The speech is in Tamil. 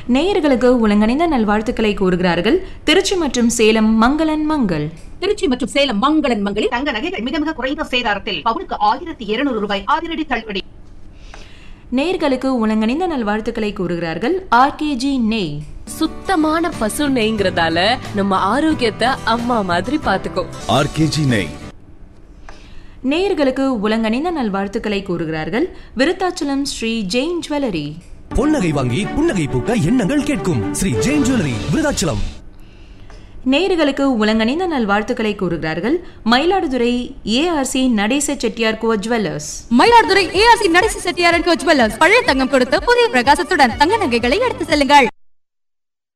நேயர்களுக்கு ஒழுங்கணிந்த நல்வாழ்த்துக்களை கூறுகிறார்கள் திருச்சி மற்றும் சேலம் மங்களன் மங்கள் திருச்சி மற்றும் சேலம் மங்களன் மங்களில் தங்க நகைகள் மிக மிக குறைந்த சேதாரத்தில் பவுனுக்கு ஆயிரத்தி இருநூறு ரூபாய் அதிரடி தள்ளுபடி நேயர்களுக்கு ஒழுங்கணிந்த நல்வாழ்த்துக்களை கூறுகிறார்கள் ஆர்கேஜி நெய் சுத்தமான பசு நெய்ங்கிறதால நம்ம ஆரோக்கியத்தை அம்மா மாதிரி பாத்துக்கோ ஆர்கேஜி நெய் நேயர்களுக்கு உலங்கணிந்த நல்வாழ்த்துக்களை கூறுகிறார்கள் விருத்தாச்சலம் ஸ்ரீ ஜெயின் ஜுவல்லரி பொன்னகை வாங்கி புன்னகை பூக்க எண்ணங்கள் கேட்கும் ஸ்ரீ ஜெயின் ஜுவல்லரி விருதாச்சலம் நேயர்களுக்கு உலங்கணிந்த நல்வாழ்த்துக்களை கூறுகிறார்கள் Mayiladuthurai ARC Natesa Chettiar co jewellers Mayiladuthurai ARC Natesa செட்டியாரன் கோச் ஜுவல்லர்ஸ் பழைய தங்கம் கொடுத்து புதிய பிரகாசத்துடன் தங்க நகைகளை எடுத்து செல்லுங்கள்